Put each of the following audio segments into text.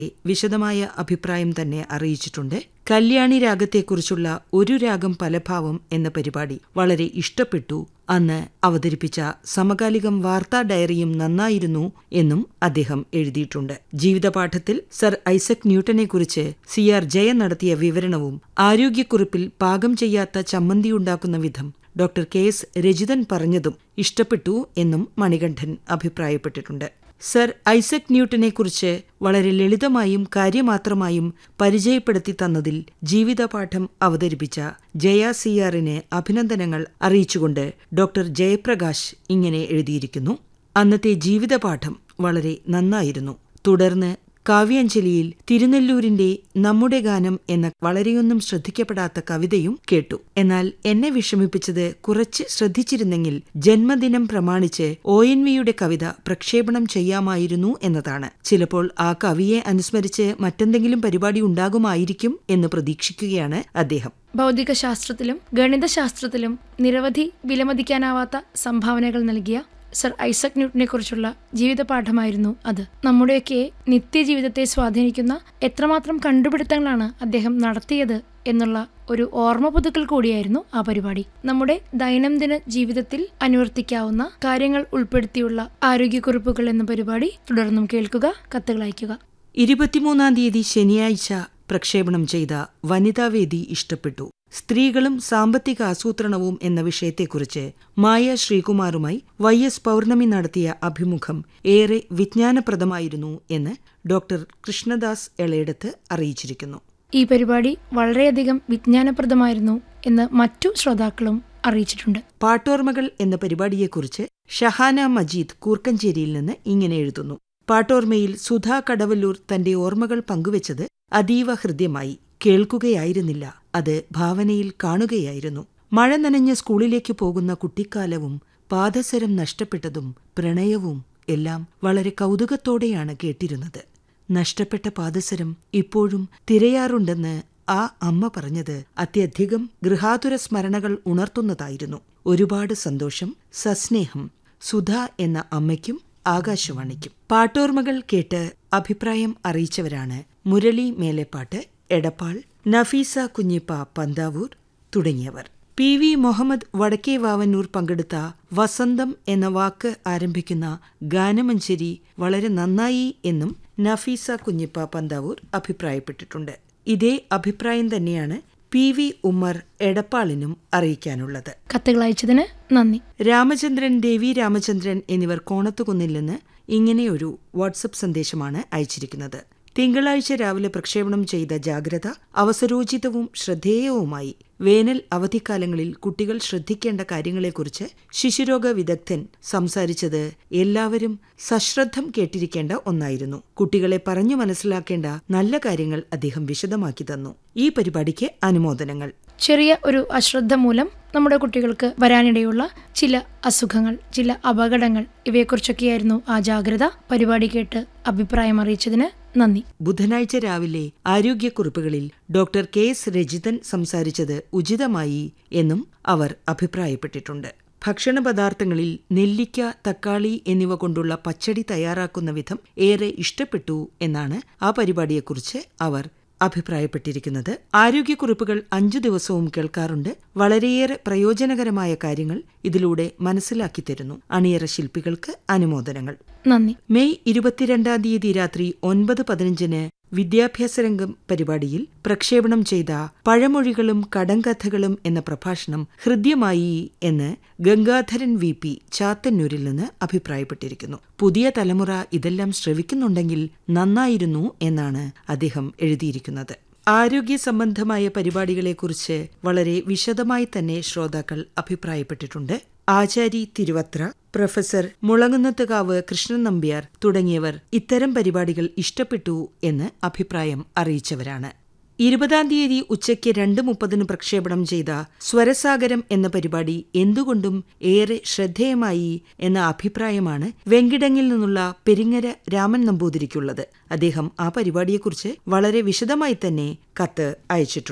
വിശദമായ അഭിപ്രായം തന്നെ അറിയിച്ചിട്ടുണ്ട് കല്യാണി രാഗത്തെക്കുറിച്ചുള്ള ഒരു രാഗം പലഭാവം എന്ന പരിപാടി വളരെ ഇഷ്ടപ്പെട്ടു അന്ന് അവതരിപ്പിച്ച സമകാലികം വാർത്താ ഡയറിയും നന്നായിരുന്നു എന്നും അദ്ദേഹം എഴുതിയിട്ടുണ്ട് ജീവിതപാഠത്തിൽ സർ ഐസക് ന്യൂട്ടനെക്കുറിച്ച് സി ആർ ജയ നടത്തിയ വിവരണവും ആരോഗ്യക്കുറിപ്പിൽ പാകം ചെയ്യാത്ത ചമ്മന്തിയുണ്ടാക്കുന്ന വിധം ഡോക്ടർ കെ എസ് രജിതൻ പറഞ്ഞതും ഇഷ്ടപ്പെട്ടു എന്നും മണികണ്ഠൻ അഭിപ്രായപ്പെട്ടിട്ടുണ്ട് സർ ഐസക് ന്യൂട്ടനെക്കുറിച്ച് വളരെ ലളിതമായും കാര്യമാത്രമായും പരിചയപ്പെടുത്തി തന്നതിൽ ജീവിതപാഠം അവതരിപ്പിച്ച ജയ സിയാറിന് അഭിനന്ദനങ്ങൾ അറിയിച്ചുകൊണ്ട് ഡോക്ടർ ജയപ്രകാശ് ഇങ്ങനെ എഴുതിയിരിക്കുന്നു അന്നത്തെ ജീവിതപാഠം വളരെ നന്നായിരുന്നു തുടർന്ന് കാവ്യാഞ്ജലിയിൽ തിരുനെല്ലൂരിന്റെ നമ്മുടെ ഗാനം എന്ന വളരെയൊന്നും ശ്രദ്ധിക്കപ്പെടാത്ത കവിതയും കേട്ടു എന്നാൽ എന്നെ വിഷമിപ്പിച്ചത് കുറച്ച് ശ്രദ്ധിച്ചിരുന്നെങ്കിൽ ജന്മദിനം പ്രമാണിച്ച് ഒ എൻ വിയുടെ കവിത പ്രക്ഷേപണം ചെയ്യാമായിരുന്നു എന്നതാണ് ചിലപ്പോൾ ആ കവിയെ അനുസ്മരിച്ച് മറ്റെന്തെങ്കിലും പരിപാടി ഉണ്ടാകുമായിരിക്കും എന്ന് പ്രതീക്ഷിക്കുകയാണ് അദ്ദേഹം ഭൗതികശാസ്ത്രത്തിലും ഗണിതശാസ്ത്രത്തിലും നിരവധി വിലമതിക്കാനാവാത്ത സംഭാവനകൾ നൽകിയ സർ ഐസക് ന്യൂട്ടനെ കുറിച്ചുള്ള ജീവിതപാഠമായിരുന്നു അത് നമ്മുടെയൊക്കെ നിത്യജീവിതത്തെ സ്വാധീനിക്കുന്ന എത്രമാത്രം കണ്ടുപിടുത്തങ്ങളാണ് അദ്ദേഹം നടത്തിയത് എന്നുള്ള ഒരു ഓർമ്മ പുതുക്കൽ കൂടിയായിരുന്നു ആ പരിപാടി നമ്മുടെ ദൈനംദിന ജീവിതത്തിൽ അനുവർത്തിക്കാവുന്ന കാര്യങ്ങൾ ഉൾപ്പെടുത്തിയുള്ള ആരോഗ്യക്കുറിപ്പുകൾ എന്ന പരിപാടി തുടർന്നും കേൾക്കുക കത്തുകൾ അയയ്ക്കുക ഇരുപത്തിമൂന്നാം തീയതി ശനിയാഴ്ച പ്രക്ഷേപണം ചെയ്ത വനിതാവേദി ഇഷ്ടപ്പെട്ടു സ്ത്രീകളും സാമ്പത്തിക ആസൂത്രണവും എന്ന വിഷയത്തെക്കുറിച്ച് മായ ശ്രീകുമാറുമായി വൈ എസ് പൗർണമി നടത്തിയ അഭിമുഖം ഏറെ വിജ്ഞാനപ്രദമായിരുന്നു എന്ന് ഡോക്ടർ കൃഷ്ണദാസ് എളയിടത്ത് അറിയിച്ചിരിക്കുന്നു ഈ പരിപാടി വളരെയധികം വിജ്ഞാനപ്രദമായിരുന്നു എന്ന് മറ്റു ശ്രോതാക്കളും അറിയിച്ചിട്ടുണ്ട് പാട്ടോർമകൾ എന്ന പരിപാടിയെക്കുറിച്ച് ഷഹാന മജീദ് കൂർക്കഞ്ചേരിയിൽ നിന്ന് ഇങ്ങനെ എഴുതുന്നു പാട്ടോർമയിൽ സുധാ കടവല്ലൂർ തന്റെ ഓർമ്മകൾ പങ്കുവച്ചത് അതീവ ഹൃദ്യമായി കേൾക്കുകയായിരുന്നില്ല അത് ഭാവനയിൽ കാണുകയായിരുന്നു മഴ നനഞ്ഞ സ്കൂളിലേക്ക് പോകുന്ന കുട്ടിക്കാലവും പാദസരം നഷ്ടപ്പെട്ടതും പ്രണയവും എല്ലാം വളരെ കൗതുകത്തോടെയാണ് കേട്ടിരുന്നത് നഷ്ടപ്പെട്ട പാദസരം ഇപ്പോഴും തിരയാറുണ്ടെന്ന് ആ അമ്മ പറഞ്ഞത് അത്യധികം ഗൃഹാതുര സ്മരണകൾ ഉണർത്തുന്നതായിരുന്നു ഒരുപാട് സന്തോഷം സസ്നേഹം സുധ എന്ന അമ്മയ്ക്കും ആകാശവാണിക്കും പാട്ടോർമകൾ കേട്ട് അഭിപ്രായം അറിയിച്ചവരാണ് മുരളി മേലെപ്പാട്ട് എടപ്പാൾ നഫീസ കുഞ്ഞിപ്പ പന്താവൂർ തുടങ്ങിയവർ പി വി മുഹമ്മദ് വടക്കേ വാവന്നൂർ പങ്കെടുത്ത വസന്തം എന്ന വാക്ക് ആരംഭിക്കുന്ന ഗാനമഞ്ചേരി വളരെ നന്നായി എന്നും നഫീസ കുഞ്ഞിപ്പ പന്താവൂർ അഭിപ്രായപ്പെട്ടിട്ടുണ്ട് ഇതേ അഭിപ്രായം തന്നെയാണ് പി വി ഉമ്മർ എടപ്പാളിനും അറിയിക്കാനുള്ളത് കത്തുകൾ അയച്ചതിന് നന്ദി രാമചന്ദ്രൻ ദേവി രാമചന്ദ്രൻ എന്നിവർ കോണത്തുകുന്നിൽ നിന്ന് ഇങ്ങനെയൊരു വാട്സപ്പ് സന്ദേശമാണ് അയച്ചിരിക്കുന്നത് തിങ്കളാഴ്ച രാവിലെ പ്രക്ഷേപണം ചെയ്ത ജാഗ്രത അവസരോചിതവും ശ്രദ്ധേയവുമായി വേനൽ അവധിക്കാലങ്ങളിൽ കുട്ടികൾ ശ്രദ്ധിക്കേണ്ട കാര്യങ്ങളെക്കുറിച്ച് ശിശുരോഗ വിദഗ്ധൻ സംസാരിച്ചത് എല്ലാവരും സശ്രദ്ധം കേട്ടിരിക്കേണ്ട ഒന്നായിരുന്നു കുട്ടികളെ പറഞ്ഞു മനസ്സിലാക്കേണ്ട നല്ല കാര്യങ്ങൾ അദ്ദേഹം വിശദമാക്കി തന്നു ഈ പരിപാടിക്ക് അനുമോദനങ്ങൾ ചെറിയ ഒരു അശ്രദ്ധ മൂലം നമ്മുടെ കുട്ടികൾക്ക് വരാനിടയുള്ള ചില അസുഖങ്ങൾ ചില അപകടങ്ങൾ ഇവയെക്കുറിച്ചൊക്കെയായിരുന്നു ആ ജാഗ്രത പരിപാടി കേട്ട് അഭിപ്രായം അറിയിച്ചതിന് നന്ദി ബുധനാഴ്ച രാവിലെ ആരോഗ്യക്കുറിപ്പുകളിൽ ഡോക്ടർ കെ എസ് രജിതൻ സംസാരിച്ചത് ഉചിതമായി എന്നും അവർ അഭിപ്രായപ്പെട്ടിട്ടുണ്ട് ഭക്ഷണ പദാർത്ഥങ്ങളിൽ നെല്ലിക്ക തക്കാളി എന്നിവ കൊണ്ടുള്ള പച്ചടി തയ്യാറാക്കുന്ന വിധം ഏറെ ഇഷ്ടപ്പെട്ടു എന്നാണ് ആ പരിപാടിയെക്കുറിച്ച് അവർ അഭിപ്രായപ്പെട്ടിരിക്കുന്നത് ആരോഗ്യക്കുറിപ്പുകൾ അഞ്ചു ദിവസവും കേൾക്കാറുണ്ട് വളരെയേറെ പ്രയോജനകരമായ കാര്യങ്ങൾ ഇതിലൂടെ മനസ്സിലാക്കി തരുന്നു അണിയറ ശില്പികൾക്ക് അനുമോദനങ്ങൾ നന്ദി മെയ് ഇരുപത്തിരണ്ടാം തീയതി രാത്രി ഒൻപത് പതിനഞ്ചിന് വിദ്യാഭ്യാസ രംഗം പരിപാടിയിൽ പ്രക്ഷേപണം ചെയ്ത പഴമൊഴികളും കടങ്കഥകളും എന്ന പ്രഭാഷണം ഹൃദ്യമായി എന്ന് ഗംഗാധരൻ വി പി ചാത്തന്നൂരിൽ നിന്ന് അഭിപ്രായപ്പെട്ടിരിക്കുന്നു പുതിയ തലമുറ ഇതെല്ലാം ശ്രവിക്കുന്നുണ്ടെങ്കിൽ നന്നായിരുന്നു എന്നാണ് അദ്ദേഹം എഴുതിയിരിക്കുന്നത് ആരോഗ്യ സംബന്ധമായ പരിപാടികളെക്കുറിച്ച് വളരെ വിശദമായി തന്നെ ശ്രോതാക്കൾ അഭിപ്രായപ്പെട്ടിട്ടുണ്ട് ആചാരി തിരുവത്ര പ്രൊഫസർ മുളങ്ങുന്നത്തുകാവ് കൃഷ്ണൻ നമ്പ്യാർ തുടങ്ങിയവർ ഇത്തരം പരിപാടികൾ ഇഷ്ടപ്പെട്ടു എന്ന് അഭിപ്രായം അറിയിച്ചവരാണ് ഇരുപതാം തീയതി ഉച്ചയ്ക്ക് രണ്ട് മുപ്പതിന് പ്രക്ഷേപണം ചെയ്ത സ്വരസാഗരം എന്ന പരിപാടി എന്തുകൊണ്ടും ഏറെ ശ്രദ്ധേയമായി എന്ന അഭിപ്രായമാണ് വെങ്കിടങ്ങിൽ നിന്നുള്ള പെരിങ്ങര രാമൻ നമ്പൂതിരിക്കുള്ളത് അദ്ദേഹം ആ പരിപാടിയെക്കുറിച്ച് വളരെ വിശദമായി തന്നെ കത്ത് അയച്ചിട്ടുണ്ട്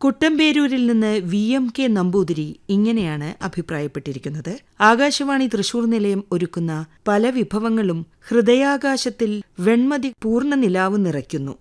കുട്ടമ്പേരൂരിൽ നിന്ന് വി എം കെ നമ്പൂതിരി ഇങ്ങനെയാണ് അഭിപ്രായപ്പെട്ടിരിക്കുന്നത് ആകാശവാണി തൃശൂർ നിലയം ഒരുക്കുന്ന പല വിഭവങ്ങളും ഹൃദയാകാശത്തിൽ വെൺമതി പൂർണ്ണ നിലാവ് നിറയ്ക്കുന്നു